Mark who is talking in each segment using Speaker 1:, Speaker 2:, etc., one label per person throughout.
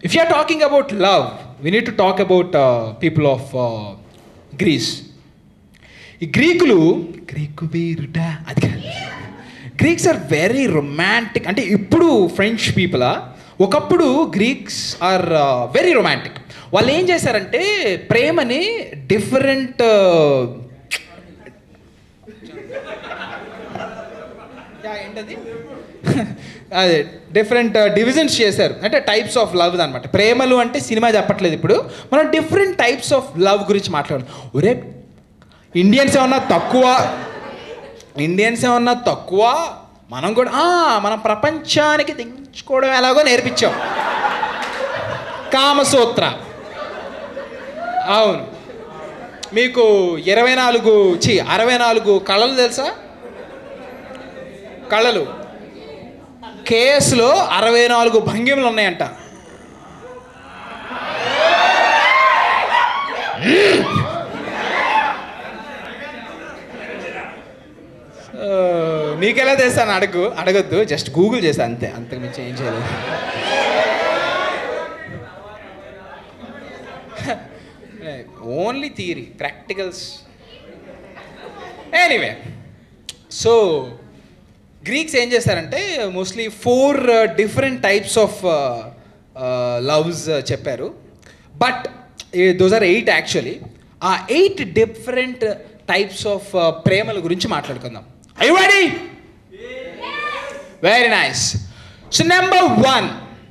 Speaker 1: If you are talking about love we need to talk about people of Greece ఈ గ్రీకులు Greek వీరుట అది కాదు Greeks are very romantic అంటే ఇప్పుడు French పీపులా ఒకప్పుడు గ్రీక్స్ ఆర్ వెరీ రొమాంటిక్ వాళ్ళు ఏం చేశారంటే ప్రేమని డిఫరెంట్ ఏంటది అదే డిఫరెంట్ డివిజన్స్ చేశారు అంటే టైప్స్ ఆఫ్ లవ్ అనమాట ప్రేమలు అంటే సినిమా చెప్పట్లేదు ఇప్పుడు మనం డిఫరెంట్ టైప్స్ ఆఫ్ లవ్ గురించి మాట్లాడాలి ఒరే ఇండియన్స్ ఏమన్నా తక్కువ ఇండియన్స్ ఏమన్నా తక్కువ మనం కూడా ఆ, మనం ప్రపంచానికి దించుకోవడం ఎలాగో నేర్పించాం కామసూత్ర అవును మీకు ఇరవై నాలుగు చి అరవై నాలుగు కళలు తెలుసా కళలు కేఎస్లో అరవై నాలుగు భంగిమలు ఉన్నాయంట సో, నీకెలా చేస్తాను అడుగు అడగొద్దు జస్ట్ గూగుల్ చేశాను అంతే అంతకు మించి ఏం చేయలేదు only theory practicals anyway so Greeks ఏం చేశారంటే mostly four different types of loves చెప్పారు but those are eight actually ఆ ఎయిట్ డిఫరెంట్ టైప్స్ ఆఫ్ ప్రేమల గురించి మాట్లాడుకుందాం I ready very nice so number one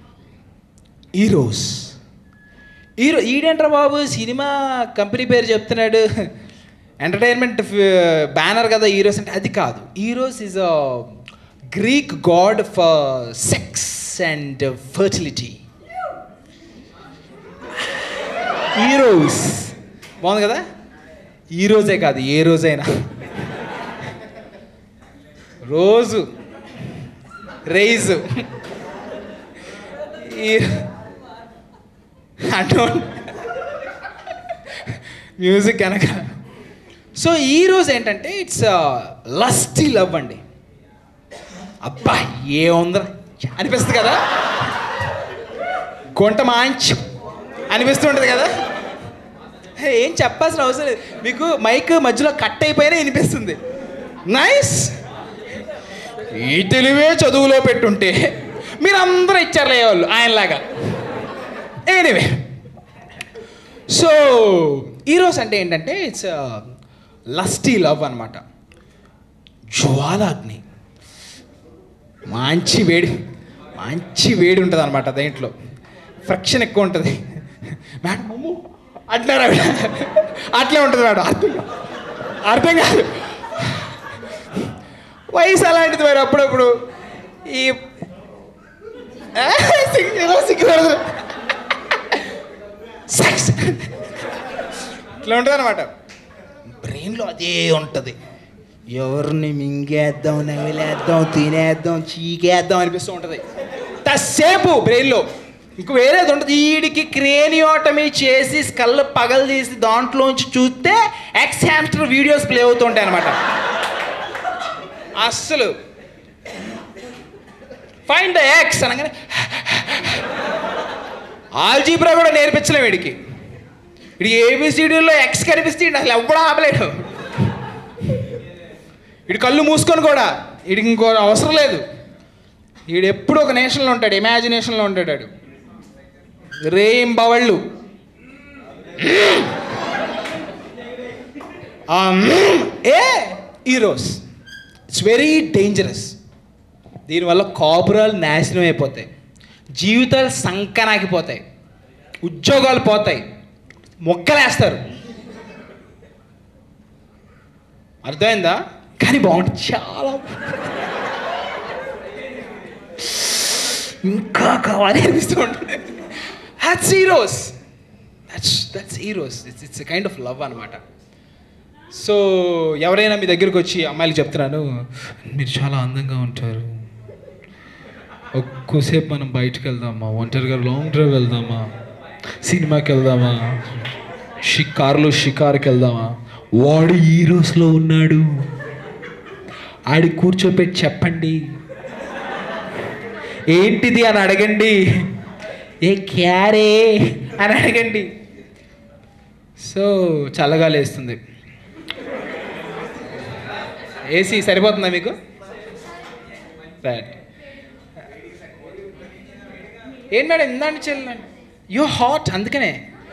Speaker 1: Eros hero ఈడేంట్రా బాబు సినిమా కంపెనీ పేరు చెప్తున్నాడు ఎంటర్టైన్మెంట్ బ్యానర్ కదా హీరోస్ అంటే అది కాదు Eros is a Greek god for sex and fertility Eros బాగుంది కదా ఈ రోజే కాదు ఏ రోజైనా రోజు రైజు ఈ మ్యూజిక్ కనుక సో ఈ రోజు ఏంటంటే ఇట్స్ లస్టీ లవ్ అండి అబ్బా ఏ ఉందరా అనిపిస్తుంది కదా గుంట మాంచం అనిపిస్తూ ఉంటుంది కదా హే, ఏం చెప్పాల్సిన అవసరం లేదు మీకు మైక్ మధ్యలో కట్ అయిపోయినా వినిపిస్తుంది నైస్ ఈ తెలివే చదువులో పెట్టుంటే మీరు అందరూ ఇచ్చారులే వాళ్ళు ఆయనలాగా ఎనీవే సో ఈరోజు అంటే ఏంటంటే ఇట్స్ లస్టీ లవ్ అనమాట జ్వాలాగ్ని మంచి వేడి మంచి వేడి ఉంటుంది అనమాట దేంట్లో ఫ్రిక్షన్ ఎక్కువ ఉంటుంది మేడం అమ్ము అంటున్నారు ఆవిడ అట్లే ఉంటుంది మేడం అర్థం కాదు. అర్థం కాదు వయసు అలాంటిది మరి అప్పుడప్పుడు ఈ ఆ, సిగ్గు- ఏదో సిగ్గుపడదు సెక్స్ ఇట్లా ఉంటుంది అనమాట బ్రెయిన్లో అదే ఉంటుంది ఎవరిని మింగేద్దాం నవిలేద్దాం తినేద్దాం చీకేద్దాం అనిపిస్తూ ఉంటుంది తసేపు బ్రెయిన్లో ఇంక వేరేది ఉంటుంది వీడికి క్రేనియోటమీ చేసి స్కల్ పగలు తీసి దాంట్లోంచి చూస్తే ఎక్స్ హ్యామ్స్టర్ వీడియోస్ ప్లే అవుతుంటాయి అనమాట అస్సలు ఫైన్ ద ఎక్స్ అనగానే ఆల్జీబ్రా కూడా నేర్పించలేం వీడికి వీడికి ఏబిసిడీలో ఎక్స్ కనిపిస్తే వీడు అసలు ఎవ్వడూ ఆపలేడు వీడు కళ్ళు మూసుకొని కూడా వీడికి ఇంకో అవసరం లేదు వీడు ఎప్పుడు ఒక నేషన్లో ఉంటాడు ఇమాజినేషన్లో ఉంటాడు వాడు రేం బవళ్ళు ఆ మ్మ్ ఏ ఈరోస్ ఇట్స్ వెరీ డేంజరస్ దీనివల్ల కాపురాలు నాశనం అయిపోతాయి జీవితాలు సంకనాకిపోతాయి ఉద్యోగాలు పోతాయి మొక్కలేస్తారు అర్థమైందా కానీ బాగుంటుంది చాలా ఇంకా కావాలి అనిపిస్తూ ఉంటుంది that's Eros that's that's Eros it's it's kind of love అనమాట సో ఎవరైనా మీ దగ్గరికి వచ్చి అమ్మాయిలు చెప్తున్నాను మీరు చాలా అందంగా ఉంటారు ఒక్కోసేపు మనం బయటకు వెళ్దామా ఒంటరిగా లాంగ్ డ్రైవ్ వెళ్దామా సినిమాకి వెళ్దామా షి కార్లో షికార్కి వెళ్దామా వాడు ఈ రోజులో ఉన్నాడు ఆడి కూర్చోపెట్టి చెప్పండి ఏంటిది అని అడగండి ఏ క్యారే అని అడగండి సో చల్లగా లేస్తుంది ఏసీ సరిపోతుందా మీకు రైట్ ఏం మేడం ఇందాండి చెల్లండి యూ హాట్ అందుకనే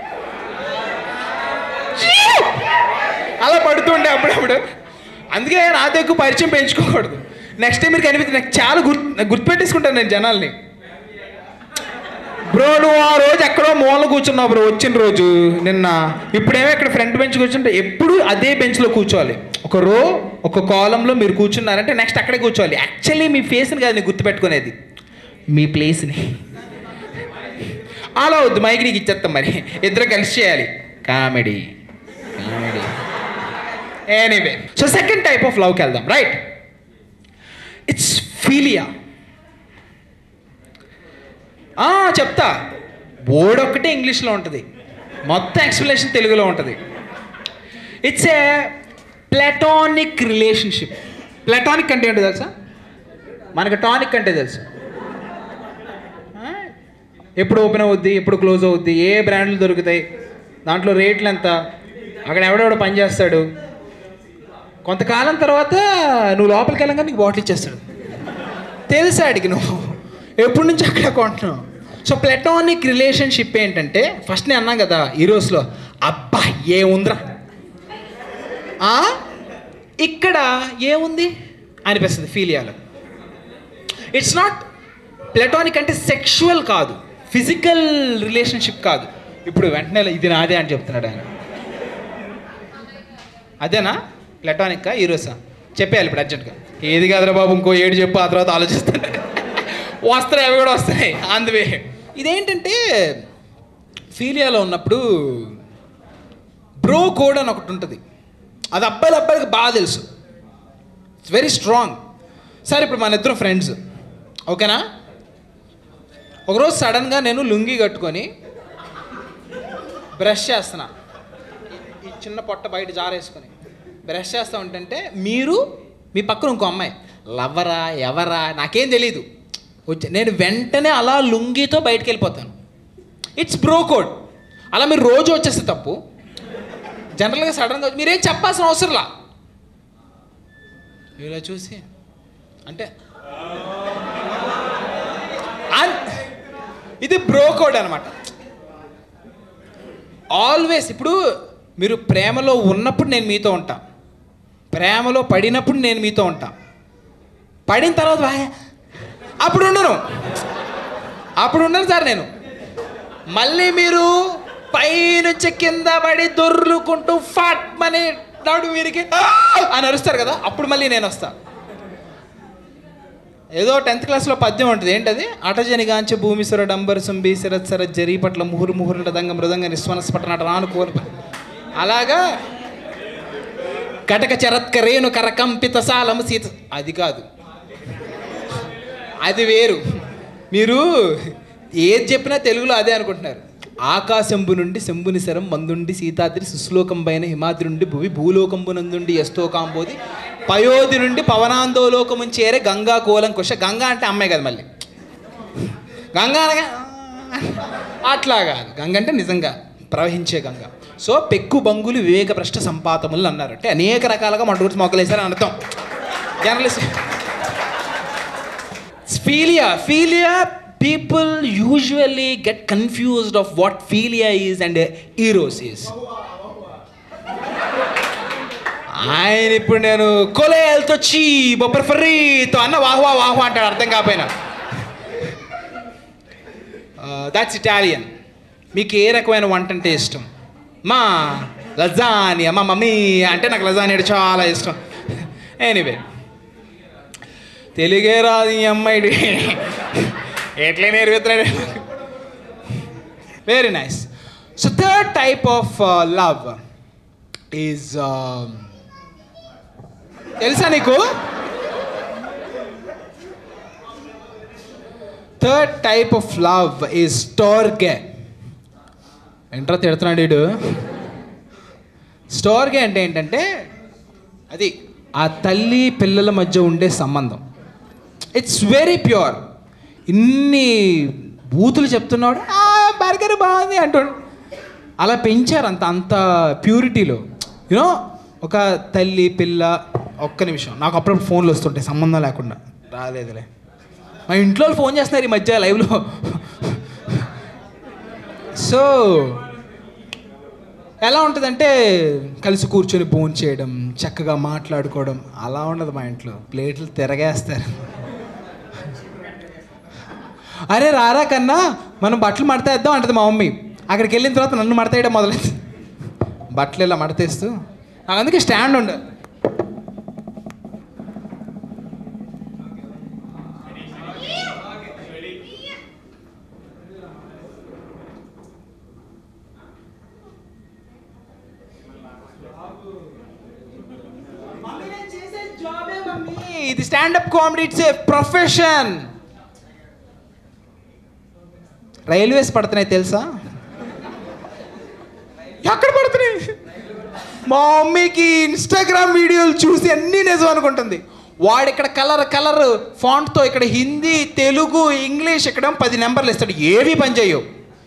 Speaker 1: అలా పడుతుండే అప్పుడప్పుడు అందుకే నాతో ఎక్కువ పరిచయం పెంచుకోకూడదు నెక్స్ట్ టైం మీరు కనిపిస్తే నాకు చాలా గుర్తు నాకు గుర్తుపెట్టేసుకుంటాను నేను జనాల్ని బ్రో నువ్వు ఆ రోజు ఎక్కడో మూల కూర్చున్నావు బ్రో వచ్చిన రోజు నిన్న ఇప్పుడేమో ఇక్కడ ఫ్రంట్ బెంచ్ కూర్చుంటే ఎప్పుడు అదే బెంచ్లో కూర్చోవాలి ఒక రో ఒక కాలంలో మీరు కూర్చున్నారంటే నెక్స్ట్ అక్కడే కూర్చోవాలి యాక్చువల్లీ మీ ఫేస్ని కాదు నేను గుర్తుపెట్టుకునేది మీ ప్లేస్ని అలా వద్దు మైక్ నీకు ఇచ్చేస్తాం మరి ఇద్దరు కలిసి చేయాలి comedy comedy anyway so second type of లవ్కి వెళ్దాం రైట్ ఇట్స్ ఫీలియా చెప్తా బోర్డ్ ఒక్కటే ఇంగ్లీష్లో ఉంటుంది మొత్తం ఎక్స్ప్లెనేషన్ తెలుగులో ఉంటుంది ఇట్స్ ఏ ప్లాటానిక్ రిలేషన్షిప్ ప్లాటానిక్ అంటే ఏంటో తెలుసా మనకి టానిక్ అంటే తెలుసు ఆ? ఎప్పుడు ఓపెన్ అవుద్ది ఎప్పుడు క్లోజ్ అవుద్ది ఏ బ్రాండ్లు దొరుకుతాయి దాంట్లో రేట్లు ఎంత అక్కడ ఎవడెవడో పని చేస్తాడు కొంతకాలం తర్వాత నువ్వు లోపలికి వెళ్ళంగా నీకు బాటిల్ ఇచ్చేస్తాడు తెలుసా అడిగి నువ్వు ఎప్పటి నుంచి అక్కడ కొంటున్నావు సో ప్లెటానిక్ రిలేషన్షిప్ ఏంటంటే ఫస్ట్ నేను అన్నాను కదా హీరోస్లో అబ్బా ఏముందిరా ఆ? ఇక్కడ ఏముంది అనిపిస్తుంది ఫీల్ చేయాలి ఇట్స్ నాట్ ప్లెటానిక్ అంటే సెక్షువల్ కాదు ఫిజికల్ రిలేషన్షిప్ కాదు ఇప్పుడు వెంటనే ఇది నాదే అని చెప్తున్నాడు ఆయన అదేనా ప్లెటానిక్కా హీరోసా చెప్పేయాలి ఇప్పుడు అర్జెంట్గా ఏది కాదురా బాబు ఇంకో ఏడు చెప్పు ఆ తర్వాత ఆలోచిస్తాను వస్తాయి అవి కూడా వస్తాయి అందువే ఇదేంటంటే ఫీలియాలో ఉన్నప్పుడు బ్రో కోడ్ అని ఒకటి ఉంటుంది అది అబ్బాయిలు అబ్బాయిలకి బాగా తెలుసు ఇట్స్ వెరీ స్ట్రాంగ్ సరే ఇప్పుడు మన ఇద్దరు ఫ్రెండ్స్ ఓకేనా ఒకరోజు సడన్గా నేను లుంగి కట్టుకొని బ్రష్ చేస్తున్నా ఈ చిన్న పొట్ట బయట జారేసుకొని బ్రష్ చేస్తూ ఉంటుంటే మీరు మీ పక్కన ఇంకో అమ్మాయి లవ్వరా ఎవరా నాకేం తెలీదు వచ్చి నేను వెంటనే అలా లుంగితో బయటికి వెళ్ళిపోతాను ఇట్స్ బ్రో కోడ్ అలా మీరు రోజు వచ్చేస్తే తప్పు జనరల్గా సడన్గా వచ్చి మీరేం చెప్పాల్సిన అవసరంలా ఇలా చూసి అంటే అన్- ఇది బ్రో కోడ్ అనమాట ఆల్వేస్ ఇప్పుడు మీరు ప్రేమలో ఉన్నప్పుడు నేను మీతో ఉంటా ప్రేమలో పడినప్పుడు నేను మీతో ఉంటా పడిన తర్వాత వా- అప్పుడు ఉండను అప్పుడు ఉండను సార్ నేను మళ్ళీ మీరు పైనుంచి కింద పడి దొర్లుకుంటూ ఫాట్ అని నాడు వీరికి "ఆ!" అని అరుస్తారు కదా అప్పుడు మళ్ళీ నేను వస్తా ఏదో టెన్త్ క్లాస్లో పద్యం ఉంటుంది ఏంటది అటజనిగాంచ భూమిసుర డంబర్ సుంబి శరత్సర జరీ పట్ల ముహురు ముహురుల దంగ మృదంగ నిస్వనస్ పట్టనట రానుకోలు అలాగా కటక చరత్క రేణు కరకంపిత సాలము సీత అది కాదు అది వేరు మీరు ఏది చెప్పినా తెలుగులో అదే అనుకుంటున్నారు ఆకాశంబు నుండి శంభుని శరం మందుండి సీతాద్రి సుశ్లోకం పైన హిమాద్రి నుండి భువి భూలోకంబు నందుండి యస్తోకాంబోది పయోధి నుండి పవనాందోలోకము చేరే గంగా కోలం కుష గంగా అంటే అమ్మాయి కదా మళ్ళీ గంగా అనగా అట్లా కాదు గంగ అంటే నిజంగా ప్రవహించే గంగ సో పెక్కు బంగులు వివేక భ్రష్ట సంపాతములు అన్నారు అంటే అనేక రకాలుగా మన గురించి మొక్కలేసారని అర్థం journalist philia philia people usually get confused of what philia is and Eros is ఆయన ఇప్పుడు నేను కొలేలతో చీ బొబ్బర్ ఫర్రీతో అన్న వాహ్వా వాహ్వా అంటాడు అర్థం కాకపోయినా దాట్స్ ఇటాలియన్ మీకు ఏ రకమైన వంట అంటే ఇష్టం మా లజానియా మా మమ్మీ అంటే నాకు లజానియా అంటే చాలా ఇష్టం ఎనీవే తెలుగే రాదు ఈ అమ్మాయి ఎట్లే నేర్పుతున్నాడు very nice so third type of love is తెలుసా నీకు third type of love is storge ఎంట్రా తిడుతున్నాడు వీడు స్టోర్గే అంటే ఏంటంటే అది ఆ తల్లి పిల్లల మధ్య ఉండే సంబంధం ఇట్స్ వెరీ ప్యూర్ ఇన్ని బూతులు చెప్తున్నాడు "ఆ, బర్గర్ బాగుంది అంటాడు అలా పెంచారు అంత అంత ప్యూరిటీలో యూనో ఒక తల్లి పిల్ల ఒక్క నిమిషం నాకు అప్పుడప్పుడు ఫోన్లు వస్తుంటాయి సంబంధం లేకుండా రాలేదులే మా ఇంట్లో వాళ్ళు ఫోన్ చేస్తున్నారు ఈ మధ్య లైవ్లో సో ఎలా ఉంటుందంటే కలిసి కూర్చొని భోజనం చేయడం చక్కగా మాట్లాడుకోవడం అలా ఉండదు మా ఇంట్లో ప్లేట్లు తిరగేస్తారు అరే రారా కన్నా మనం బట్టలు మడతేద్దాం అంటది మా మమ్మీ అక్కడికి వెళ్ళిన తర్వాత నన్ను మడతేయడం మొదలైంది బట్టలు ఇలా మడతేస్తూ నాకు అందుకే స్టాండ్ ఉండాలి ఇది stand up comedy it's a profession railways పడుతున్నాయి తెలుసా ఎక్కడ పడుతున్నాయి మా మమ్మీకి ఇన్స్టాగ్రామ్ వీడియోలు చూసి అన్నీ నిజం అనుకుంటుంది వాడు ఇక్కడ కలర్ కలర్ ఫాంట్తో ఇక్కడ హిందీ తెలుగు ఇంగ్లీష్ ఇక్కడ పది నెంబర్లు ఇస్తాడు ఏవి పని చేయవు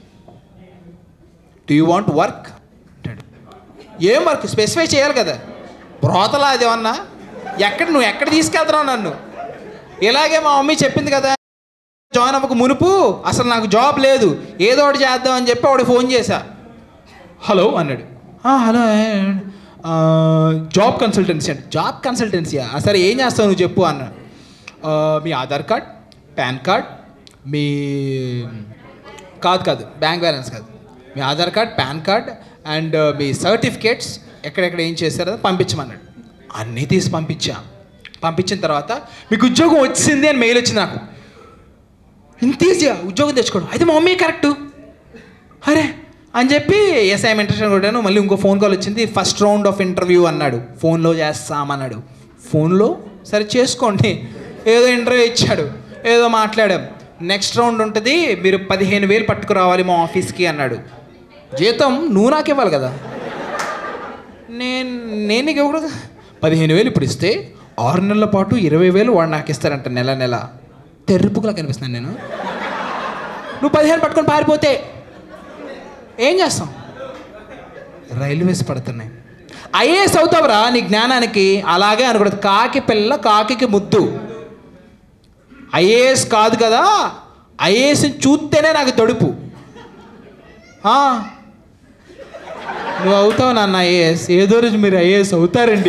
Speaker 1: డూ యూ వాంట్ వర్క్ అంటాడు ఏం వర్క్ స్పెసిఫై చేయాలి కదా బ్రోతలా అది ఏమన్నా ఎక్కడ నువ్వు ఎక్కడ తీసుకెళ్తున్నావు నన్ను ఇలాగే మా మమ్మీ చెప్పింది కదా జాయిన్ అవ్వక మునుపు అసలు నాకు జాబ్ లేదు ఏదో ఒకటి చేద్దాం అని చెప్పి వాడు ఫోన్ చేశా హలో అన్నాడు "ఆ, హలో ఆ, జాబ్ కన్సల్టెన్సీ అంటే జాబ్ కన్సల్టెన్సీయా "ఆ, సరే ఏం చేస్తావు నువ్వు చెప్పు అన్న "ఆ, మీ ఆధార్ కార్డ్ పాన్ కార్డ్ మీ కాదు కాదు బ్యాంక్ బ్యాలెన్స్ కాదు మీ Aadhaar card PAN card and మీ సర్టిఫికేట్స్ ఎక్కడెక్కడ ఏం చేశారో పంపించమన్నాడు అన్నీ తీసి పంపించా పంపించిన తర్వాత మీకు ఉద్యోగం వచ్చింది అని మెయిల్ వచ్చింది నాకు ఇంత ఈజీగా ఉద్యోగం తెచ్చుకోవడం అయితే మా మమ్మీ కరెక్టు అరే అని చెప్పి ఎస్ఐఎం ఇంటర్వ్యూ కొట్టాను మళ్ళీ ఇంకో ఫోన్ కాల్ వచ్చింది ఫస్ట్ రౌండ్ ఆఫ్ ఇంటర్వ్యూ అన్నాడు ఫోన్లో చేస్తామన్నాడు ఫోన్లో సరే చేసుకోండి ఏదో ఇంటర్వ్యూ ఇచ్చాడు ఏదో మాట్లాడాం నెక్స్ట్ రౌండ్ ఉంటుంది మీరు పదిహేను వేలు పట్టుకురావాలి మా ఆఫీస్కి అన్నాడు జీతం నువ్వు నాకు ఇవ్వాలి కదా నేను నేను నీకు ఇవ్వకూడదు పదిహేను వేలు ఇప్పుడు ఇస్తే ఆరు నెలల పాటు ఇరవై వేలు వాడు నాకు ఇస్తారంట నెల నెల తెర్రిపుకులా కనిపిస్తున్నాను నేను నువ్వు పదిహేను పట్టుకొని పారిపోతే ఏం చేస్తాం రైల్వేస్ పడుతున్నాయి ఐఏఎస్ అవుతావురా నీ జ్ఞానానికి అలాగే అనకూడదు కాకి పిల్ల కాకి ముద్దు ఐఏఎస్ కాదు కదా ఐఏఎస్ని చూస్తేనే నాకు తడుపు ఆ, నువ్వు అవుతావు నాన్న ఐఏఎస్ ఏదో రోజు మీరు ఐఏఎస్ అవుతారండి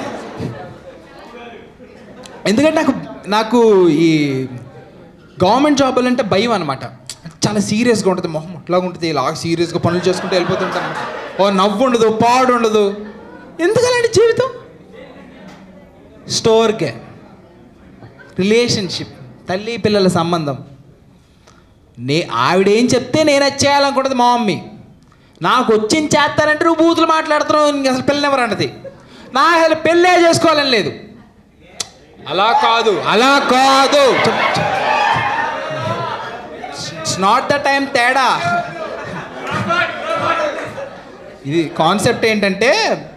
Speaker 1: ఎందుకంటే నాకు నాకు ఈ గవర్నమెంట్ జాబులు అంటే భయం అనమాట చాలా సీరియస్గా ఉంటుంది మొహం అట్లాగా ఉంటుంది ఇలా సీరియస్గా పనులు చేసుకుంటూ వెళ్ళిపోతుంటాను ఓ నవ్వు ఉండదు పాడు ఉండదు ఎందుకు అలాంటి జీవితం స్టోర్కే రిలేషన్షిప్ తల్లి పిల్లల సంబంధం నే ఆవిడేం చెప్తే నేను అది చేయాలనుకుంటుంది మా మమ్మీ నాకు వచ్చింది చేస్తానంటే నువ్వు బూతులు మాట్లాడుతున్నావు ఇంక అసలు పిల్లని ఎవరు అంటది నాకు అసలు పెళ్ళే చేసుకోవాలని లేదు అలా కాదు అలా కాదు ఇట్స్ నాట్ ద టైం తేడా ఇది కాన్సెప్ట్ ఏంటంటే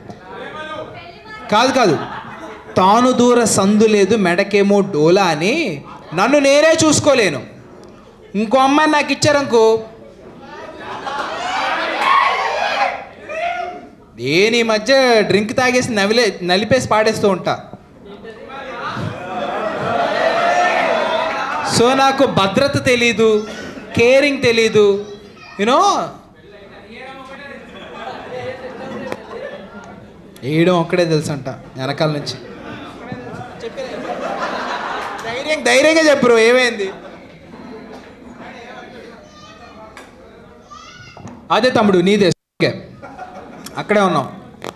Speaker 1: కాదు కాదు తాను దూర సందు లేదు మెడకేమో డోలా అని నన్ను నేనే చూసుకోలేను ఇంకో అమ్మాయి నాకు ఇచ్చారనుకో నేను ఈ మధ్య డ్రింక్ తాగేసి నవిలే నలిపేసి పాడేస్తూ ఉంటా సో నాకు భద్రత తెలీదు కేరింగ్ తెలీదు యూనో వేయడం ఒక్కడే తెలుసు అంట వెనకాల నుంచి ధైర్యం ధైర్యంగా చెప్పరు ఏమైంది అదే తమ్ముడు నీదే ఓకే అక్కడే ఉన్నాం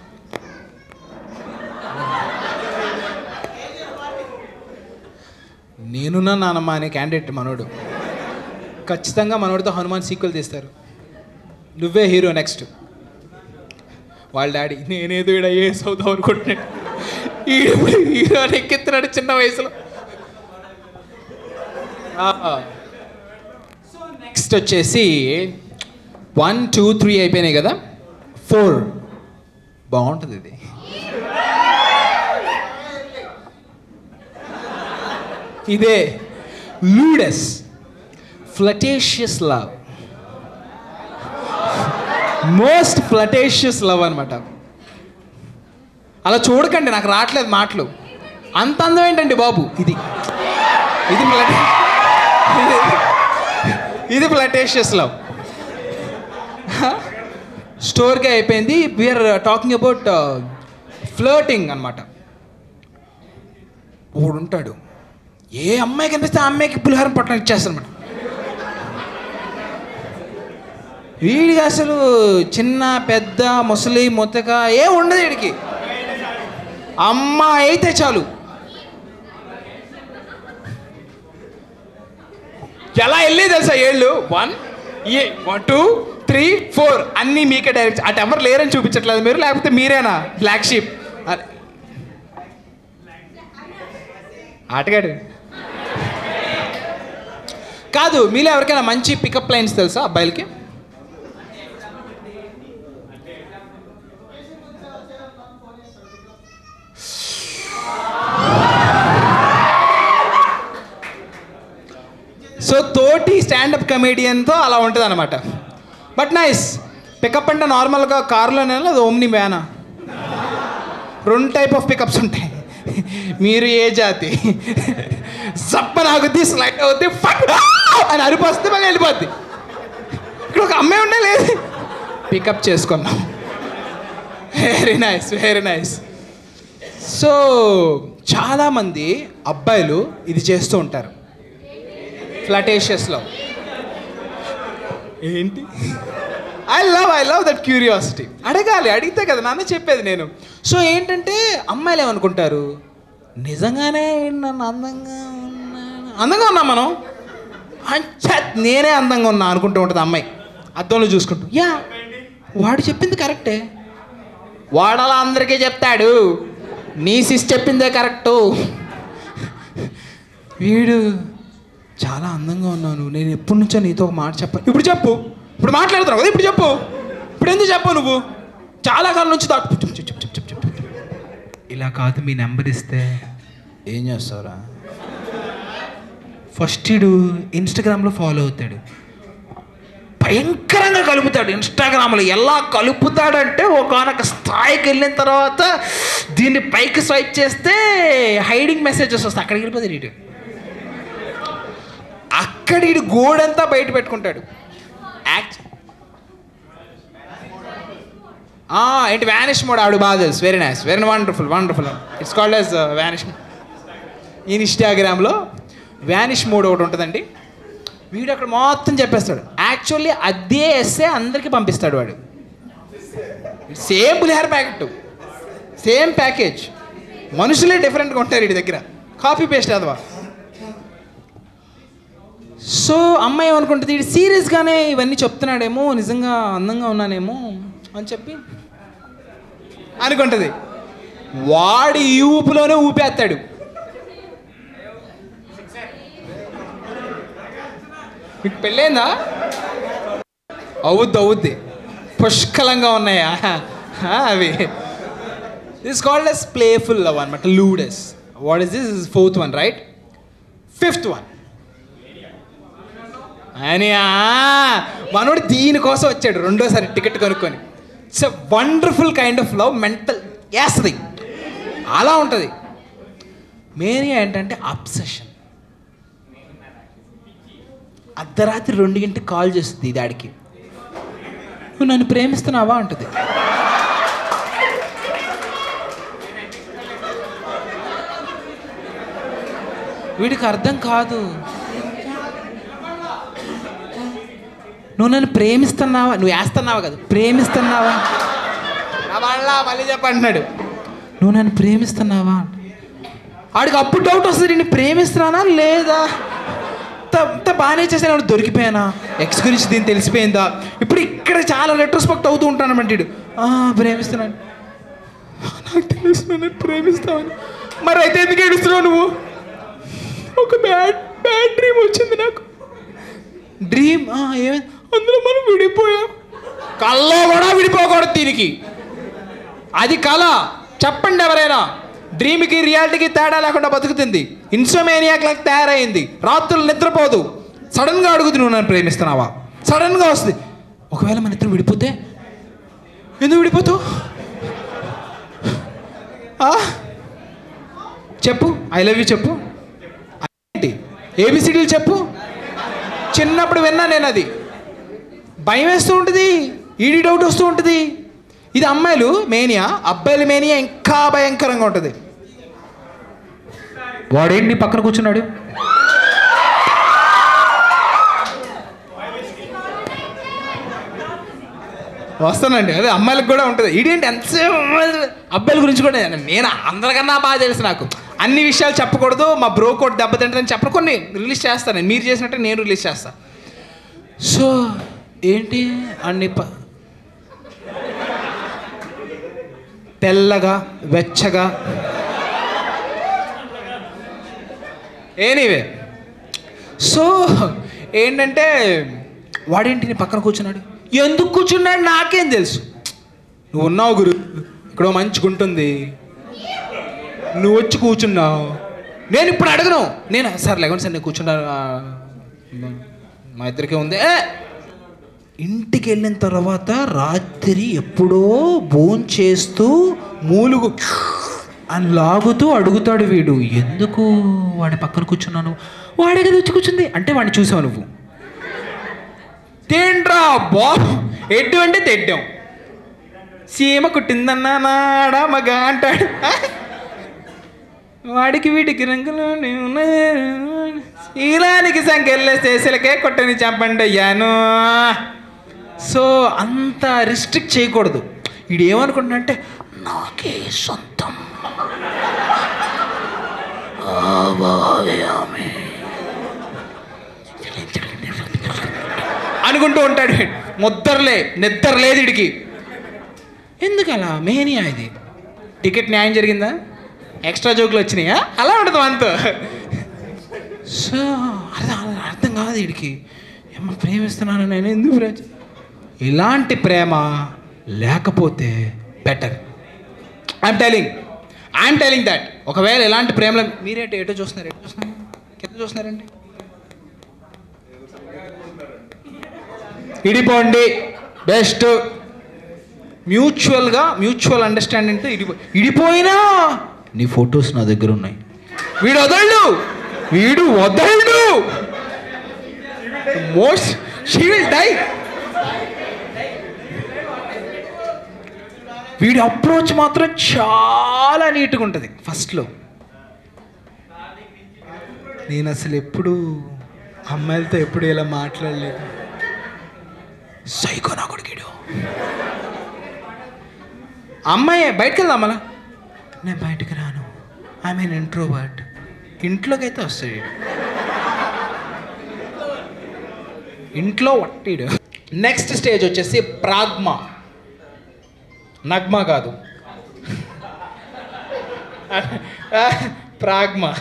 Speaker 1: నేనున్నా నానమ్మ అనే క్యాండిడేట్ మనోడు ఖచ్చితంగా మనోడితో హనుమాన్ సీక్వెల్ తీస్తారు నువ్వే హీరో నెక్స్ట్ వాళ్ళ డాడీ నేనేదో ఈడ ఏస్ అవుదాం అనుకుంటున్నాడు ఈడప్పుడు హీరో ఎక్కెత్తున్నాడు చిన్న వయసులో నెక్స్ట్ వచ్చేసి వన్ టూ త్రీ అయిపోయినాయి కదా ఫోర్ బాగుంటుంది ఇది ఇదే ludus flirtatious love most flirtatious love అనమాట అలా చూడకండి నాకు రావట్లేదు మాటలు అంత అందం ఏంటండి బాబు ఇది ఇది ఫ్లటే ఇది ఫ్లటేషియస్ లవ్ స్టోర్గా అయిపోయింది వీఆర్ టాకింగ్ అబౌట్ ఫ్లర్టింగ్ అనమాట ఒకడు ఉంటాడు ఏ అమ్మాయి కనిపిస్తే ఆ అమ్మాయికి పులిహారం పట్టణం ఇచ్చేస్తారన్నమాట వీడికి అసలు చిన్న పెద్ద ముసలి ముతక ఏ ఉండదు వీడికి అమ్మ అయితే చాలు ఎలా వెళ్ళి తెలుసా ఏళ్ళు one A one two three four అన్నీ మీకే డైరెక్ట్ అటు ఎవరు లేరని చూపించట్లేదు మీరు లేకపోతే మీరేనా బ్లాక్ షీప్ ఆటగాడు కాదు మీలో ఎవరికైనా మంచి పికప్ లైన్స్ తెలుసా అబ్బాయిలకి సో తోటి స్టాండప్ కమేడియన్తో అలా ఉంటుంది అనమాట బట్ నైస్ పికప్ అంటే నార్మల్గా కారులోనే లేదు ఓమ్ని వ్యానా రెండు టైప్ ఆఫ్ పికప్స్ ఉంటాయి మీరు ఏ జాతి సప్ప నాగుద్ది స్లైడ్ అవుద్ది ఫక్ అని అరిపోస్తే మళ్ళీ వెళ్ళిపోద్ది ఇక్కడ ఒక అమ్మాయి ఉండే లేదు పికప్ చేసుకున్నాం very nice very nice so చాలామంది అబ్బాయిలు ఇది చేస్తూ ఉంటారు ఫ్లటేషియస్లో ఏంటి I love I love that curiosity అడగాలి అడిగితే కదా నాన్న చెప్పేది నేను సో ఏంటంటే అమ్మాయిలు ఏమనుకుంటారు నిజంగానే నన్ను అందంగా ఉన్నా అందంగా ఉన్నా మనం అచ్చా నేనే అందంగా ఉన్నా అనుకుంటూ ఉంటుంది అమ్మాయి అద్దంలో చూసుకుంటూ యా వాడు చెప్పింది కరెక్టే వాడలా అందరికీ చెప్తాడు నీ సిస్ చెప్పిందే కరెక్టు వీడు చాలా అందంగా ఉన్నాను నేను ఎప్పటి నుంచో నీతో ఒక మాట చెప్పాను ఇప్పుడు చెప్పు ఇప్పుడు మాట్లాడుతున్నావు కదా ఇప్పుడు చెప్పు ఇప్పుడు ఎందుకు చెప్పు నువ్వు చాలా కాలం నుంచి దాటు చెప్పు చెప్పు చెప్పు చెప్పు చెప్పు చెప్పు. ఇలా కాదు మీ నెంబర్ ఇస్తే ఏం చేస్తావురా ఫస్ట్ ఇడు ఇన్స్టాగ్రామ్లో ఫాలో అవుతాడు భయంకరంగా కలుపుతాడు ఇన్స్టాగ్రామ్లో ఎలా కలుపుతాడంటే ఒకనొక స్థాయికి వెళ్ళిన తర్వాత దీన్ని పైకి స్వైప్ చేస్తే హైడింగ్ మెసేజెస్ వస్తాయి అక్కడికి వెళ్ళిపోతాడు ఇటు అక్కడ ఇడు గోడంతా బయట పెట్టుకుంటాడు యాక్ట్ ఆ, ఏంటి వ్యానిష్ మోడ్ ఆవిడ బాగా తెలుసు very nice very wonderful wonderful it's called as vanish ఇన్స్టాగ్రామ్లో వ్యానిష్ మోడ్ ఒకటి ఉంటుందండి వీడు అక్కడ మొత్తం చెప్పేస్తాడు యాక్చువల్లీ అదే ఎస్సే అందరికీ పంపిస్తాడు వాడు సేమ్ పులిహార ప్యాకెట్ సేమ్ ప్యాకేజ్ మనుషులే డిఫరెంట్గా ఉంటారు వీడి దగ్గర కాపీ పేస్ట్ అదవా సో అమ్మాయి ఏమనుకుంటుంది వీడు సీరియస్గానే ఇవన్నీ చెప్తున్నాడేమో నిజంగా అందంగా ఉన్నానేమో అని చెప్పి అనుకుంటుంది వాడి ఈ ఊపులోనే ఊపేస్తాడు మీకు పెళ్ళైందా అవుద్ది అవుద్ది పుష్కలంగా ఉన్నాయా ఆ, అవి this called as playful love అనమాట ludus what is this is fourth one right fifth one అని ఆ, మనోడు దీనికోసం వచ్చాడు రెండోసారి టికెట్ కొనుక్కొని it's a wonderful kind of love mental వేస్తుంది అలా ఉంటుంది మెయిన్ ఏంటంటే అబ్సెషన్ అర్ధరాత్రి రెండు గంటకి కాల్ చేస్తుంది ఈ దాడికి నువ్వు నన్ను ప్రేమిస్తున్నావా అంటుంది వీడికి అర్థం కాదు నువ్వు నన్ను ప్రేమిస్తున్నావా నువ్వు వేస్తున్నావా కదా ప్రేమిస్తున్నావా నా వాళ్ళ మళ్ళీ చెప్పంటున్నాడు నువ్వు నన్ను ప్రేమిస్తున్నావా ఆడికి అప్పుడు డౌట్ వస్తుంది నేను ప్రేమిస్తున్నానా లేదా అంత బాగానే చేశాను దొరికిపోయానా ఎక్స్ గురించి దీన్ని తెలిసిపోయిందా ఇప్పుడు ఇక్కడ చాలా రెట్రోస్పెక్ట్ అవుతూ ఉంటాను అనమాట వీడు. ఆ ప్రేమిస్తున్నాను నాకు తెలుసు నన్ను ప్రేమిస్తావని మరి అయితే ఎందుకు ఏడుస్తున్నావు నువ్వు ఒక బ్యాడ్ బ్యాడ్ డ్రీమ్ వచ్చింది నాకు డ్రీమ్ ఏమైంది అందులో మనం విడిపోయాం కల్లో కూడా విడిపోకూడదు దీనికి అది కళ చెప్పండి ఎవరైనా డ్రీమ్కి రియాలిటీకి తేడా లేకుండా బతుకుతుంది ఇన్సోమేనియాక్ లాగా తయారైంది రాత్రులు నిద్రపోదు సడన్గా అడుగుతుంది నువ్వు నన్ను ప్రేమిస్తున్నావా సడన్గా వస్తుంది ఒకవేళ మన ఇద్దరు విడిపోతే ఎందుకు విడిపోతావు ఆ? చెప్పు ఐ లవ్ యూ చెప్పు ఏంటి ఏబిసిడీలు చెప్పు చిన్నప్పుడు విన్నా నేను అది భయం వేస్తూ ఉంటుంది ఈడీ డౌట్ వస్తూ ఉంటుంది ఇది అమ్మాయిలు మేనియా అబ్బాయిల మేనియా ఇంకా భయంకరంగా ఉంటుంది వాడేంటి నీ పక్కన కూర్చున్నాడు వస్తానండి అదే అమ్మాయిలకు కూడా ఉంటుంది ఇదేంటి ఎంతసేపు అమ్మాయిలు- అబ్బాయిల గురించి కూడా నేను- నేను అందరికన్నా బాగా తెలుసు నాకు అన్ని విషయాలు చెప్పకూడదు మా బ్రో కోట్ దెబ్బతింటుందని చెప్పను కొన్ని రిలీజ్ చేస్తాను మీరు చేసినట్టే నేను రిలీజ్ చేస్తాను సో ఏంటి అన్ని ప తెల్లగా వెచ్చగా ఏనివే సో ఏంటంటే వాడేంటి నీ పక్కన కూర్చున్నాడు ఎందుకు కూర్చున్నాడు నాకేం తెలుసు నువ్వు ఉన్నావు గురు ఇక్కడ ఓ మంచిగా ఉంటుంది నువ్వు వచ్చి కూర్చున్నావు నేను ఇప్పుడు అడగను నేను సార్ లేకుండా సార్ నేను కూర్చున్నాను ఆ, మా ఇద్దరికి ఉంది ఏ! ఇంటికి వెళ్ళిన తర్వాత రాత్రి ఎప్పుడో భోన్ చేస్తూ మూలుగు అని లాగుతూ అడుగుతాడు వీడు ఎందుకు వాడి పక్కన కూర్చున్నాను వాడే కదా వచ్చి కూర్చుంది అంటే వాడిని చూసావు నువ్వు తేండ్రా బా ఎడ్డు అంటే తెడ్డాం సీమ కుట్టిందన్నా నాడా మగ అంటాడు వాడికి వీడికి రంగులు ఈలానికి సంఖ్యలే చేసలకే కొట్టని చంపండి అయ్యాను సో అంత రిస్ట్రిక్ట్ చేయకూడదు వీడు ఏమనుకుంటున్నా అంటే నాకే సొంతం అనుకుంటూ ఉంటాడు ముద్దర్లే నిద్ర లేదు వీడికి ఎందుకు అలా మేనియా ఇది టికెట్ న్యాయం జరిగిందా ఎక్స్ట్రా జోకులు వచ్చినాయా అలా ఉండదు అంత సో అర్థం అర్థం కాదు వీడికి ఏమో ప్రేమిస్తున్నాను నేను ఎందుకు ప్రేమ ఇలాంటి ప్రేమ లేకపోతే better I'm telling I'm telling that ఒకవేళ ఇలాంటి ప్రేమలో మీరేంటి ఎటో చూస్తున్నారు ఎటో చూస్తున్నారు కింద చూస్తున్నారండి ఇడిపోండి బెస్ట్ మ్యూచువల్గా మ్యూచువల్ అండర్స్టాండింగ్తో ఇడిపో ఇడిపోయినా నీ ఫొటోస్ నా దగ్గర ఉన్నాయి వీడు వదళ్ళు వీడు వదళ్ళు మోస్ట్ షీ విల్ డై వీడి అప్రోచ్ మాత్రం చాలా నీట్గా ఉంటుంది ఫస్ట్లో నేను అసలు ఎప్పుడు అమ్మాయిలతో ఎప్పుడు ఇలా మాట్లాడలేదు సైకో నా కొడుకుడు అమ్మాయి బయటకు వెళ్దాం మళ్ళా నేను బయటకు రాను ఐ మీన్ ఇంట్రోవర్ట్ ఇంట్లోకి అయితే వస్తాడు వీడు. ఇంట్లో వట్టిడు నెక్స్ట్ స్టేజ్ వచ్చేసి ప్రాగ్మా నగ్మా కాదు ప్రాగ్మా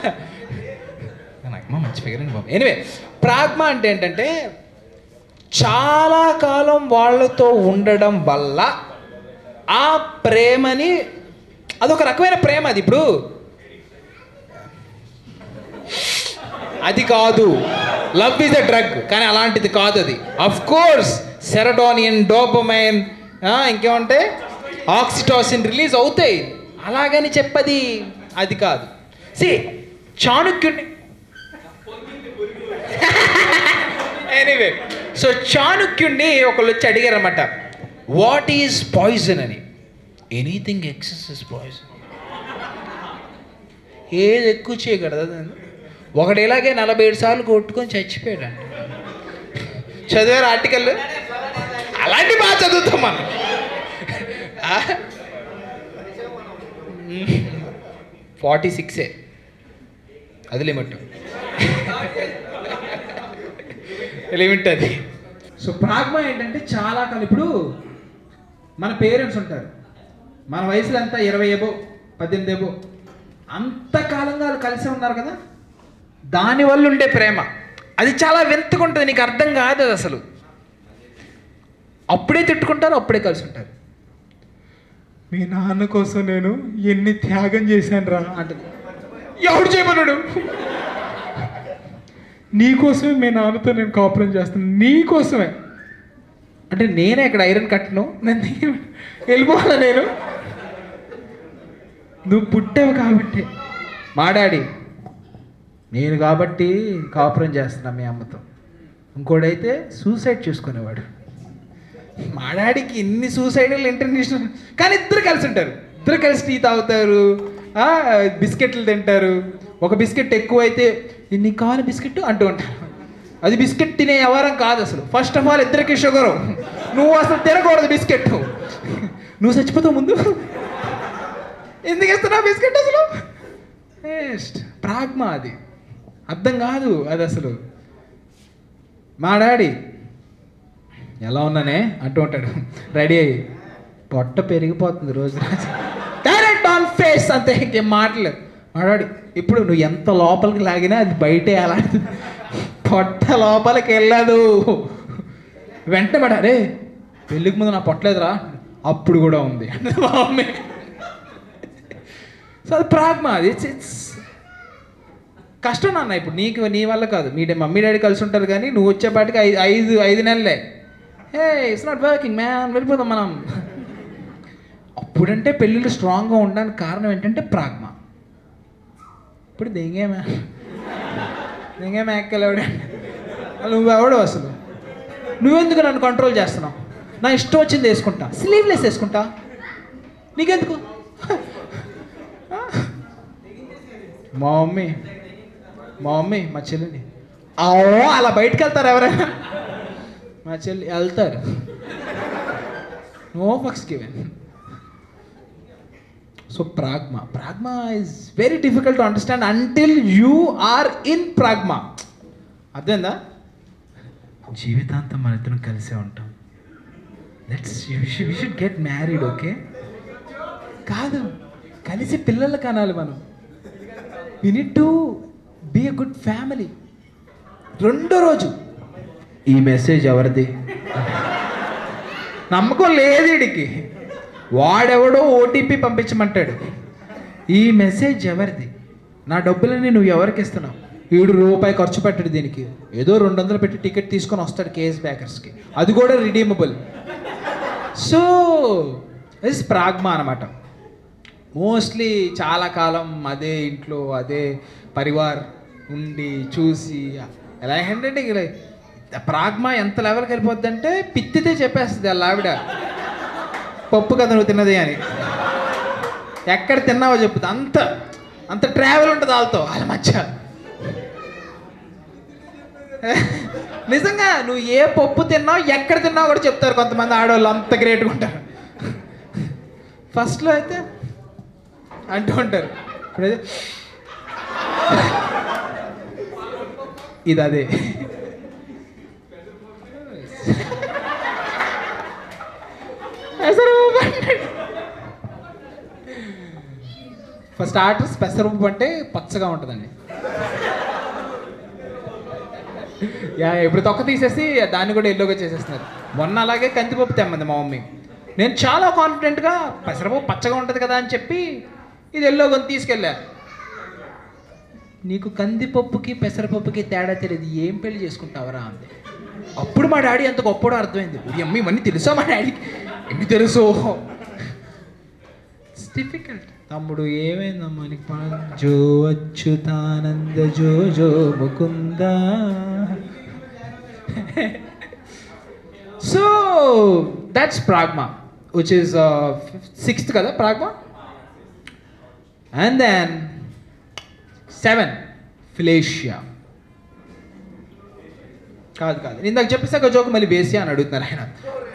Speaker 1: నగ్మా మంచి ఫిగర్ అండి బాబు ఎనివే ప్రాగ్మా అంటే ఏంటంటే చాలా కాలం వాళ్ళతో ఉండడం వల్ల ఆ ప్రేమని అదొక రకమైన ప్రేమ అది ఇప్పుడు అది కాదు లవ్ ఇస్ ఎ డ్రగ్ కానీ అలాంటిది కాదు అది అఫ్ కోర్స్ సెరటోనియన్ డోపమైన్ ఇంకేమంటే ఆక్సిటోసిన్ రిలీజ్ అవుతాయి అలాగని చెప్పది అది కాదు సి చాణుక్యుడిని ఎనీవే సో చాణుక్యుడిని ఒకళ్ళు వచ్చి అడిగారన్నమాట వాట్ ఈజ్ పాయిజన్ అని ఎనీథింగ్ ఎక్సెస్ ఇస్ పాయిజన్ ఏది ఎక్కువ చేయకూడదు ఒకడు ఇలాగే నలభై ఏడు సార్లు కొట్టుకొని చచ్చిపోయాడండి చదివారు ఆర్టికల్ అలాంటి బాగా చదువుతాం మనం ఫార్టీ సిక్సే అది లిమిట్ లిమిట్ అది సో ప్రాగ్మా ఏంటంటే చాలా కాలం ఇప్పుడు మన పేరెంట్స్ ఉంటారు మన వయసులో అంతా ఇరవై ఏబో పద్దెనిమిది ఏబో అంతకాలంగా వాళ్ళు కలిసి ఉన్నారు కదా దానివల్ల ఉండే ప్రేమ అది చాలా వింతగా ఉంటుంది నీకు అర్థం కాదు అది అసలు అప్పుడే తిట్టుకుంటారు అప్పుడే కలిసి ఉంటారు మీ నాన్న కోసం నేను ఎన్ని త్యాగం చేశాను రా అంటే ఎవడు చేయమన్నాడు
Speaker 2: నీకోసమే మీ నాన్నతో నేను కాపురం చేస్తాను నీకోసమే
Speaker 1: అంటే నేనే ఇక్కడ ఐరన్ కట్టను నన్ను వెళ్ళిపోవాలా నేను
Speaker 2: నువ్వు పుట్టావు కాబట్టి
Speaker 1: మా డాడీ నేను కాబట్టి కాపురం చేస్తున్నా మీ అమ్మతో ఇంకోడైతే సూసైడ్ చేసుకునేవాడు మా డాడీకి ఇన్ని సూసైడల్ ఇంటర్నేషనల్ కానీ ఇద్దరు కలిసి ఉంటారు ఇద్దరు కలిసి టీ తాగుతారు ఆ, బిస్కెట్లు తింటారు ఒక బిస్కెట్ ఎక్కువ అయితే "ఇది నీకు కావాలి బిస్కెట్ అంటూ ఉంటారు అది బిస్కెట్ తినే వ్యవహారం కాదు అసలు ఫస్ట్ ఆఫ్ ఆల్ ఇద్దరికి షుగరు నువ్వు అసలు తినకూడదు బిస్కెట్ నువ్వు చచ్చిపోతావు ముందు ఎందుకు ఇస్తున్నావు బిస్కెట్ అసలు వేస్ట్ ప్రాగ్మా అది అర్థం కాదు అది అసలు మా డాడీ ఎలా ఉన్నానే అంటూ ఉంటాడు రెడీ అయ్యి పొట్ట పెరిగిపోతుంది రోజు రోజు డైరెక్ట్ ఆన్ ఫేస్ అంతే ఇంకేం మాటలేదు మా డాడీ ఇప్పుడు నువ్వు ఎంత లోపలికి లాగినా అది బయటే అలాంటిది పొట్ట లోపలికి వెళ్ళదు వెంటనే మాట అరే పెళ్ళికి ముందు నా పొట్టలేదురా అప్పుడు కూడా ఉంది అంటే మా మమ్మీ సో అది ప్రాగ్మా అది ఇట్స్ ఇట్స్ కష్టం నాన్న ఇప్పుడు నీకు నీ వల్ల కాదు మీ డా- మమ్మీ డాడీ కలిసి ఉంటారు కానీ నువ్వు వచ్చేపాటికి ఐదు ఐదు ఐదు నెలలే ఏ ఇట్స్ నాట్ వర్కింగ్ మ్యాన్ వెళ్ళిపోదాం మనం అప్పుడంటే పెళ్ళిళ్ళు స్ట్రాంగ్గా ఉండడానికి కారణం ఏంటంటే ప్రాగ్మా ఇప్పుడు దెంగేమా దెంగేమా ఎక్కలేవాడు నువ్వెవడు అసలు నువ్వెందుకు నన్ను కంట్రోల్ చేస్తున్నావు నా ఇష్టం వచ్చింది వేసుకుంటా స్లీవ్లెస్ వేసుకుంటా నీకెందుకు మా మమ్మీ మా మమ్మీ మా చెల్లిని ఓ అలా బయటకు వెళ్తారు ఎవరైనా మా చెల్లి వెళ్తారు no fucks given so pragma pragma is very difficult to understand until you are in pragma అర్థమైందా జీవితాంతం మన ఇద్దరం కలిసే ఉంటాం let's we should get married okay కాదు కలిసి పిల్లలు కనాలి మనం we need to be a good family రెండో రోజు ఈ మెసేజ్ ఎవరిది నమ్మకం లేదు వీడికి వాడెవడో ఓటీపీ పంపించమంటాడు ఈ మెసేజ్ ఎవరిది నా డబ్బులని నువ్వు ఎవరికి ఇస్తున్నావు వీడు రూపాయి ఖర్చు పెట్టడు దీనికి ఏదో రెండు వందలు పెట్టి టికెట్ తీసుకొని వస్తాడు కేఎస్ బ్యాకర్స్కి అది కూడా రిడీమబుల్ సో ఇస్ ప్రాగ్మా అనమాట మోస్ట్లీ చాలా కాలం అదే ఇంట్లో అదే పరివార్ ఉండి చూసి ఎలా ఏంటంటే ఇక ప్రాగ్మా ఎంత లెవెల్కి వెళ్ళిపోద్ది అంటే పిత్తితే చెప్పేస్తుంది వాళ్ళ ఆవిడ పప్పు కదా నువ్వు తిన్నది అని ఎక్కడ తిన్నావో చెప్పుతుంది అంత అంత ట్రావెల్ ఉంటుంది వాళ్ళతో వాళ్ళ మధ్య నిజంగా నువ్వు ఏ పప్పు తిన్నావు ఎక్కడ తిన్నావు కూడా చెప్తారు కొంతమంది ఆడవాళ్ళు అంత గ్రేట్గా ఉంటారు ఫస్ట్లో అయితే అంటూ ఉంటారు ఇప్పుడైతే ఇది అదే పెసరపప్పు అంటాడు. ఫస్ట్ స్టార్టర్స్ పెసరపప్పు అంటే పచ్చగా ఉంటుందండి యా ఇప్పుడు తొక్క తీసేసి దాన్ని కూడా ఎల్లోగా చేసేస్తున్నారు మొన్న అలాగే కందిపప్పు తెమ్మంది మా మమ్మీ నేను చాలా కాన్ఫిడెంట్గా పెసరపప్పు పచ్చగా ఉంటుంది కదా అని చెప్పి ఇది ఎల్లో కొని తీసుకెళ్ళా నీకు కందిపప్పుకి పెసరపప్పుకి తేడా తెలియదు ఏం పెళ్లి చేసుకుంటావరా అంది అప్పుడు మా డాడీ ఎంత గొప్పడో అర్థమైంది ఈ అమ్మ ఇవన్నీ తెలుసా మా డాడీకి ఎన్ని తెలుసు డిఫికల్ట్ తమ్ముడు ఏమైందమ్మా నీకు పా- జో అచ్యుతానంద జో జో ముకుంద so that's pragma which is sixth కదా pragma and then seven philautia కాదు కాదు నేను ఇందాక చెప్పేసాక జోక్ మళ్ళీ బేసియా అని అడుగుతున్నారు ఆయన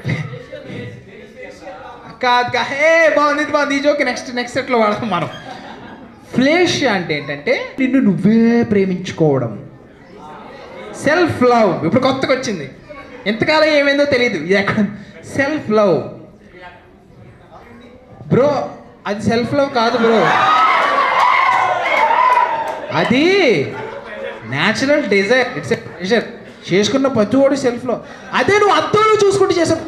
Speaker 1: కాదు కా హే బాగుంది ఇది బాగుంది ఈ జోక్ నెక్స్ట్ నెక్స్ట్ సెట్లో వాడదాం మనం ఫ్లేషియా అంటే ఏంటంటే నిన్ను నువ్వే ప్రేమించుకోవడం సెల్ఫ్ లవ్ ఇప్పుడు కొత్తగా వచ్చింది ఎంతకాలం ఏమైందో తెలియదు ఇది ఎక్కడ సెల్ఫ్ లవ్ బ్రో అది సెల్ఫ్ లవ్ కాదు బ్రో అది న్యాచురల్ డిజైర్ ఇట్స్ ప్రెషర్ చేసుకున్న ప్రతి వాడు సెల్ఫ్లో అదే నువ్వు అద్దంలో చూసుకుంటూ చేసావు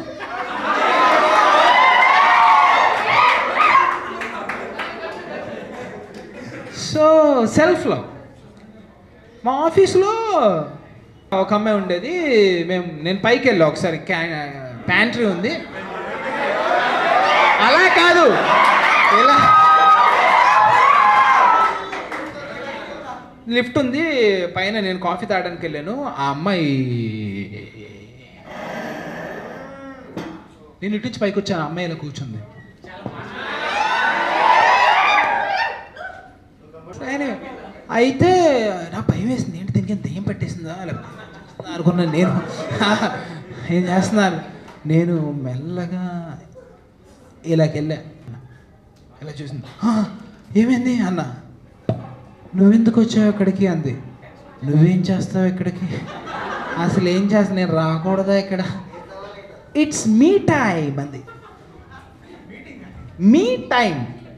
Speaker 1: సో సెల్ఫ్ లవ్ మా ఆఫీస్లో ఒక అమ్మాయి ఉండేది మేము నేను పైకి వెళ్ళా ఒకసారి క్యా ప్యాంట్రీ ఉంది అలా కాదు ఎలా లిఫ్ట్ ఉంది పైన నేను కాఫీ తాగడానికి వెళ్ళాను ఆ అమ్మాయి నేను ఇటు నుంచి పైకి వచ్చాను ఆ అమ్మాయి ఇలా కూర్చుంది సరే. అయితే నా భయం వేసింది ఏంటి దీనికి దెయ్యం పట్టేసిందా అలా అనుకున్నాను నేను ఏం చేస్తున్నారు నేను మెల్లగా ఇలాకెళ్ళా ఇలా చూసింది "ఆ, ఏమైంది అన్న నువ్వెందుకు వచ్చావు ఇక్కడికి అంది నువ్వేం చేస్తావు ఇక్కడికి అసలు ఏం చేస్తా నేను రాకూడదా ఇక్కడ ఇట్స్ మీ టైం అంది మీ టైం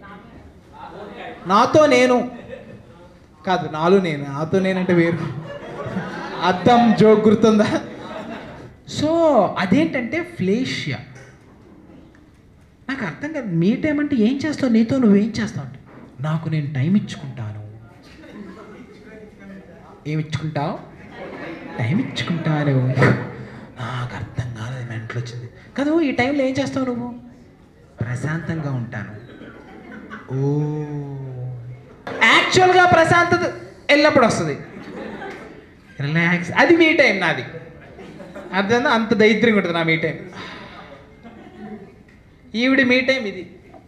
Speaker 1: నాతో నేను కాదు నాలో నేను నాతో నేనంటే వేరు అద్దం జోక్ గుర్తుందా సో అదేంటంటే ఫ్లేషియా నాకు అర్థం కాదు మీ టైం అంటే ఏం చేస్తావు నీతో నువ్వేం చేస్తావు అంటే నాకు నేను టైం ఇచ్చుకుంటాను ఏమి ఇచ్చుకుంటావు టైం ఇచ్చుకుంటాను నాకు అర్థం కాదు మెంటలు వచ్చింది కదా ఈ టైంలో ఏం చేస్తావు నువ్వు ప్రశాంతంగా ఉంటాను ఓ యాక్చువల్గా ప్రశాంతత ఎల్లప్పుడు వస్తుంది రిలాక్స్ అది మీ టైం నాది అర్థం అంత దైత్యంగా ఉంటుంది నా మీ టైం ఈవిడ మీ టైం ఇది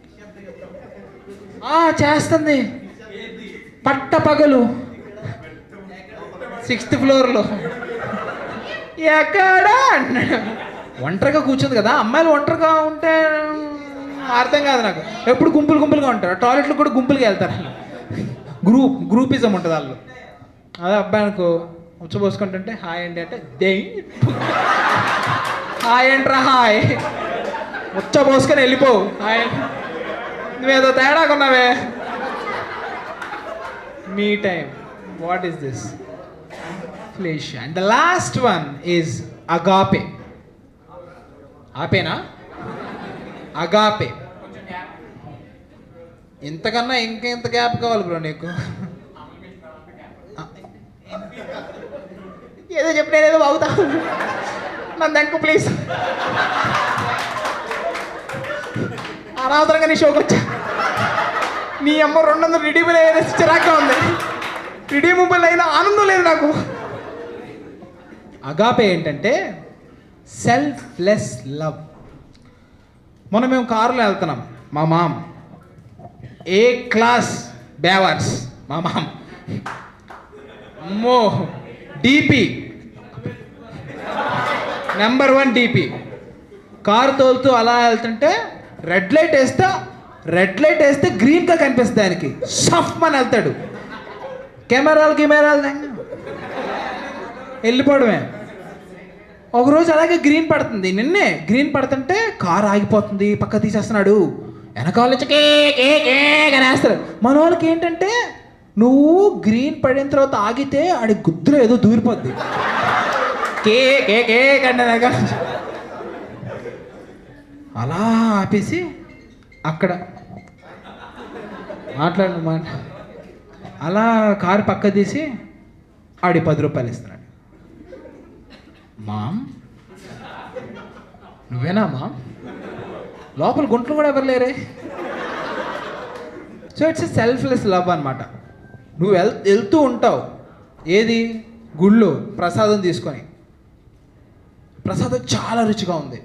Speaker 1: ఆ, చేస్తుంది పట్ట పగలు సిక్స్త్ ఫ్లోర్లో ఎక్కడా అన్నాడు ఒంటరిగా కూర్చుంది కదా అమ్మాయిలు ఒంటరిగా ఉంటే అర్థం కాదు నాకు ఎప్పుడు గుంపులు గుంపులుగా ఉంటారు టాయిలెట్లు కూడా గుంపులుగా వెళ్తారు గ్రూప్ గ్రూపిజం ఉంటుంది వాళ్ళు అదే అబ్బాయి అనుకో ఉచ్చబోసుకుంటుంటే హాయ్ అండి అంటే దే హాయ్ అంట్రా హాయ్ ఉచ్చబోసుకొని వెళ్ళిపో హాయ్ నువ్వేదో తేడా కొన్నావే మీ time what is this flesh and the last one is agape ఆపేనా అగాపే ఇంతకన్నా ఇంకెంత గ్యాప్ కావాలి బ్రో నీకు ఏదో చెప్పి నేను ఏదో బాగుతా నన్ను దెంకు ప్లీజ్ అనవసరంగా నీ షోకి వచ్చా నీ అమ్మ రెండు వందలు రిడీమల్ అయినా చిరాగ్గా ఉంది రిడీమబుల్ అయినా ఆనందం లేదు నాకు అగాపే ఏంటంటే సెల్ఫ్ లెస్ లవ్ మొన్న మేము కారులో వెళ్తున్నాం మా మామ్ ఏ క్లాస్ బేవర్స్ మా మామ్ అమ్మో DP number one DP car తోలుతూ అలా వెళ్తుంటే రెడ్ లైట్ వేస్తే రెడ్ లైట్ వేస్తే గ్రీన్గా కనిపిస్తుంది ఆయనకి సఫ్ అని వెళ్తాడు కెమెరాలు కెమెరాలు వెళ్ళిపోవడమే ఒకరోజు అలాగే గ్రీన్ పడుతుంది నిన్నే గ్రీన్ పడుతుంటే కార్ ఆగిపోతుంది పక్క తీసేస్తున్నాడు వెనకాల నుంచి కే కే కే అని వేస్తాడు మన వాళ్ళకి ఏంటంటే నువ్వు గ్రీన్ పడిన తర్వాత ఆగితే ఆడి గుద్దులో ఏదో దూరిపోద్ది కే కే కే కండి వెనకాల నుంచి. అలా ఆపేసి అక్కడ మాట్లాడు మాట అలా కారు పక్క తీసి ఆడి పది రూపాయలు ఇస్తున్నాడు మామ్ నువ్వేనా మామ్ లోపల గుంటలు కూడా ఎవరు లేరే సో ఇట్స్ సెల్ఫ్లెస్ లవ్ అనమాట నువ్వు వెల్ వెళ్తూ ఉంటావు ఏది గుళ్ళు ప్రసాదం తీసుకొని ప్రసాదం చాలా రుచిగా ఉంది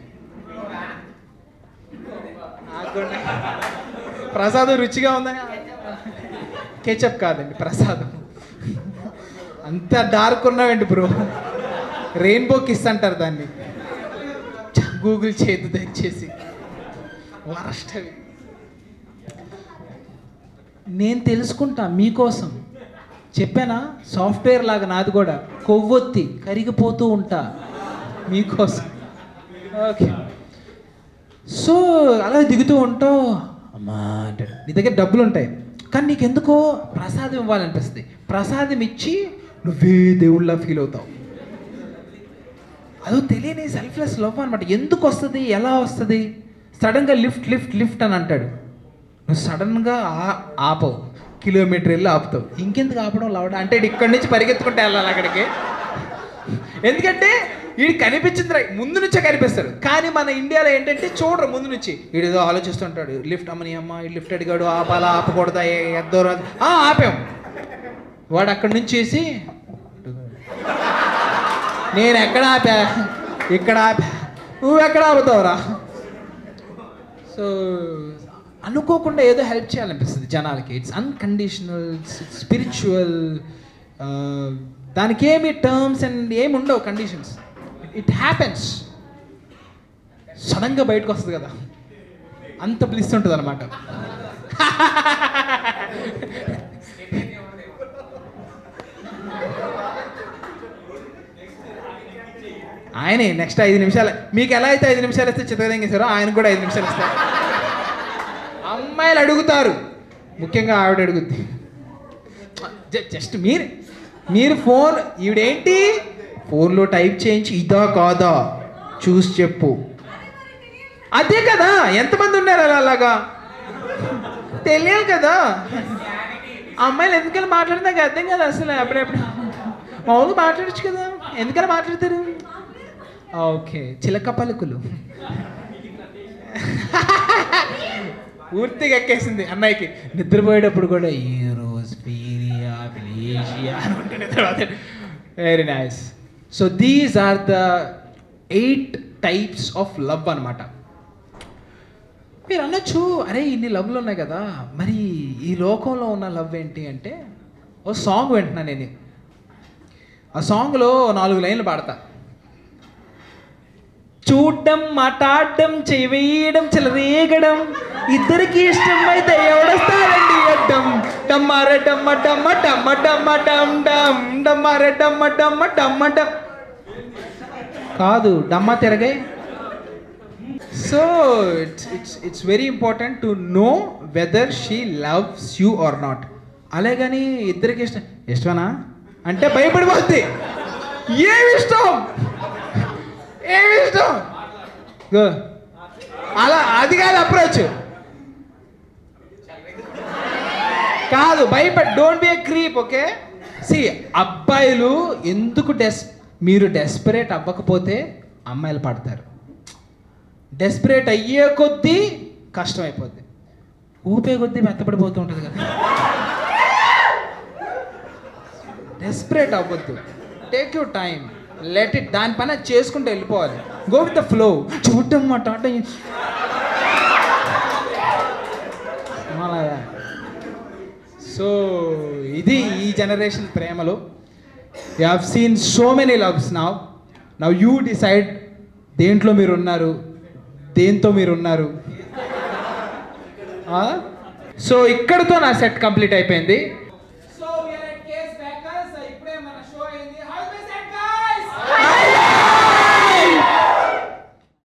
Speaker 1: ప్రసాదం రుచిగా ఉందని కేచప్ కాదండి ప్రసాదం అంత డార్క్ ఉన్నావేంటి బ్రో రెయిన్బో కిస్ అంటారు దాన్ని గూగుల్ చేతి దయచేసి వరస్ట్ అవి నేను తెలుసుకుంటా మీకోసం చెప్పానా సాఫ్ట్వేర్ లాగా నాది కూడా కొవ్వొత్తి కరిగిపోతూ ఉంటా మీకోసం ఓకే సో అలా దిగుతూ ఉంటావు అమ్మా అంటాడు నీ దగ్గర డబ్బులు ఉంటాయి కానీ నీకు ఎందుకో ప్రసాదం ఇవ్వాలనిపిస్తుంది ప్రసాదం ఇచ్చి నువ్వే దేవుళ్ళ ఫీల్ అవుతావు అదో తెలియని సెల్ఫ్లెస్ లవ్ అనమాట ఎందుకు వస్తుంది ఎలా వస్తుంది సడన్గా లిఫ్ట్ లిఫ్ట్ లిఫ్ట్ అని అంటాడు నువ్వు సడన్గా ఆ- ఆపవు కిలోమీటర్ వెళ్ళి ఆపుతావు ఇంకెందుకు ఆపడం లవడ అంటే ఇక్కడి నుంచి పరిగెత్తుకుంటే వెళ్ళాలి అక్కడికి ఎందుకంటే వీడు కనిపించింది రా- ముందు నుంచే కనిపిస్తాడు కానీ మన ఇండియాలో ఏంటంటే చూడరు ముందు నుంచి వీడు ఏదో ఆలోచిస్తుంటాడు లిఫ్ట్ అమ్మని అమ్మ ఈ లిఫ్ట్ అడిగాడు ఆపాలా ఆపకూడదా ఏ- ఎద్దో రాదు ఆ, ఆపాం వాడు అక్కడి నుంచి వేసి నేను ఎక్కడ ఆపా ఇక్కడ ఆపా నువ్వు ఎక్కడ ఆపుతావురా సో అనుకోకుండా ఏదో హెల్ప్ చేయాలనిపిస్తుంది జనాలకి ఇట్స్ అన్కండిషనల్ స్పిరిచువల్ దానికి ఏమి టర్మ్స్ అండ్ ఏమి ఉండవు కండిషన్స్ ఇట్ హ్యాపెన్స్ సడన్గా బయటకు వస్తుంది కదా అంత బ్లిస్ ఉంటుంది అనమాట ఆయనే నెక్స్ట్ ఐదు నిమిషాలు మీకు ఎలా అయితే ఐదు నిమిషాలు ఇస్తే చిత్రదంగేశారో ఆయన కూడా ఐదు నిమిషాలు ఇస్తారు అమ్మాయిలు అడుగుతారు ముఖ్యంగా ఆవిడ అడుగుద్ది జ- జస్ట్ మీరు మీరు ఫోన్ ఈవిడేంటి ఫోన్లో టైప్ చేయించి ఇదా కాదా చూసి చెప్పు అదే కదా ఎంతమంది ఉన్నారు అలా అలాగా తెలియాలి కదా అమ్మాయిలు ఎందుకని మాట్లాడితే నాకు అర్థం కదా అసలు అప్పుడప్పుడు మామూలుగా మాట్లాడచ్చు కదా ఎందుకని మాట్లాడతారు ఓకే చిలక పలుకులు పూర్తిగా ఎక్కేసింది అన్నయ్యకి నిద్రపోయేటప్పుడు కూడా ఈ రోజు పీరియా ప్లీజియా అనుకుంటే తర్వాత very nice so these are the eight types of love అనమాట మీరు అనొచ్చు అరే ఇన్ని లవ్లు ఉన్నాయి కదా మరి ఈ లోకంలో ఉన్న లవ్ ఏంటి అంటే ఓ సాంగ్ వింటున్నా నేను ఆ సాంగ్లో నాలుగు లైన్లు పాడతా చూడడం మాట్లాడడం చెయ్యడం చెలరేగడం ఇద్దరికి ఇష్టమైతే ఎవడొస్తారండి అడ్డం డమ్మార డమ్మ డమ్మ డమ్మ డమ్మ డమ్ డమ్ డమ్మార డమ్మ డమ్మ డమ్మ డమ్ కాదు డమ్మ తిరగే so it's it's it's very important to know whether she loves you or not అలాగని ఇద్దరికి ఇష్టం ఇష్టమనా అంటే భయపడిపోద్ది ఏమి ఇష్టం ఏమి ఇష్టం గో. అలా అది కాదు అప్రోచ్ కాదు భయపడ్ don't be a creep okay see అబ్బాయిలు ఎందుకు డెస్ మీరు డెస్పరేట్ అవ్వకపోతే అమ్మాయిలు పడతారు డెస్పరేట్ అయ్యే కొద్దీ కష్టం అయిపోద్ది ఊపే కొద్దీ మెత్తపడిపోతూ ఉంటుంది కదా డెస్పరేట్ అవ్వద్దు take you time let it దాని పని అది చేసుకుంటూ వెళ్ళిపోవాలి గో విత్ ద ఫ్లో చూడటం మాట సో ఇది ఈ జనరేషన్ ప్రేమలు you have seen so many loves now now you decide దేంట్లో మీరు ఉన్నారు దేంతో మీరు ఉన్నారు సో ఇక్కడితో నా సెట్ కంప్లీట్ అయిపోయింది